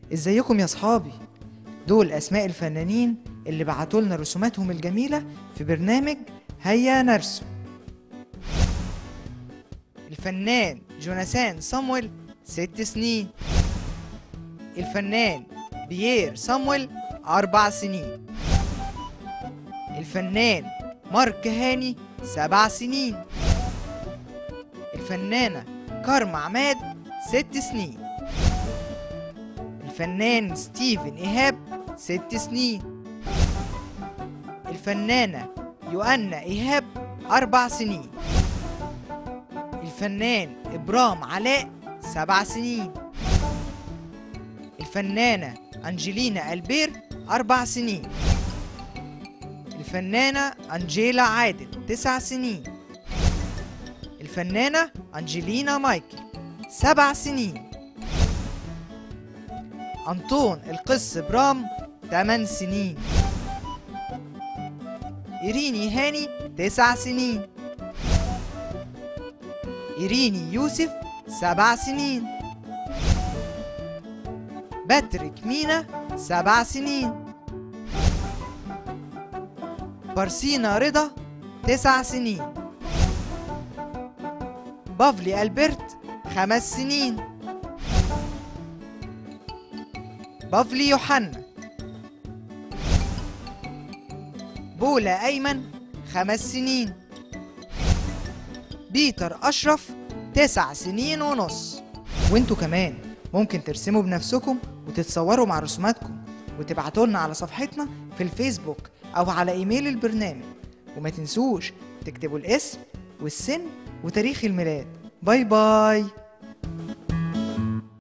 ازيكم يا صحابي دول اسماء الفنانين اللي بعتوا لنا رسوماتهم الجميله في برنامج هيا نرسم الفنان جوناثان صامويل ست سنين الفنان بيير صامويل أربع سنين الفنان مارك هاني سبع سنين الفنانة كارما عماد ست سنين الفنان ستيفن إيهاب ست سنين الفنانة يوأنا إيهاب أربع سنين الفنان إبرام علاء سبع سنين الفنانة أنجلينا ألبير أربع سنين الفنانة أنجيلا عادل تسع سنين الفنانة أنجلينا مايكل سبع سنين أنطون القس برام تمن سنين إيريني هاني تسع سنين إيريني يوسف سبع سنين باتريك مينا سبع سنين بارسينا رضا تسع سنين بافلي ألبرت خمس سنين بافلي يوحنا بولا أيمن خمس سنين بيتر أشرف تسع سنين ونص وانتوا كمان ممكن ترسموا بنفسكم وتتصوروا مع رسوماتكم وتبعتوا لنا على صفحتنا في الفيسبوك أو على إيميل البرنامج وما تنسوش تكتبوا الاسم والسن وتاريخ الميلاد باي باي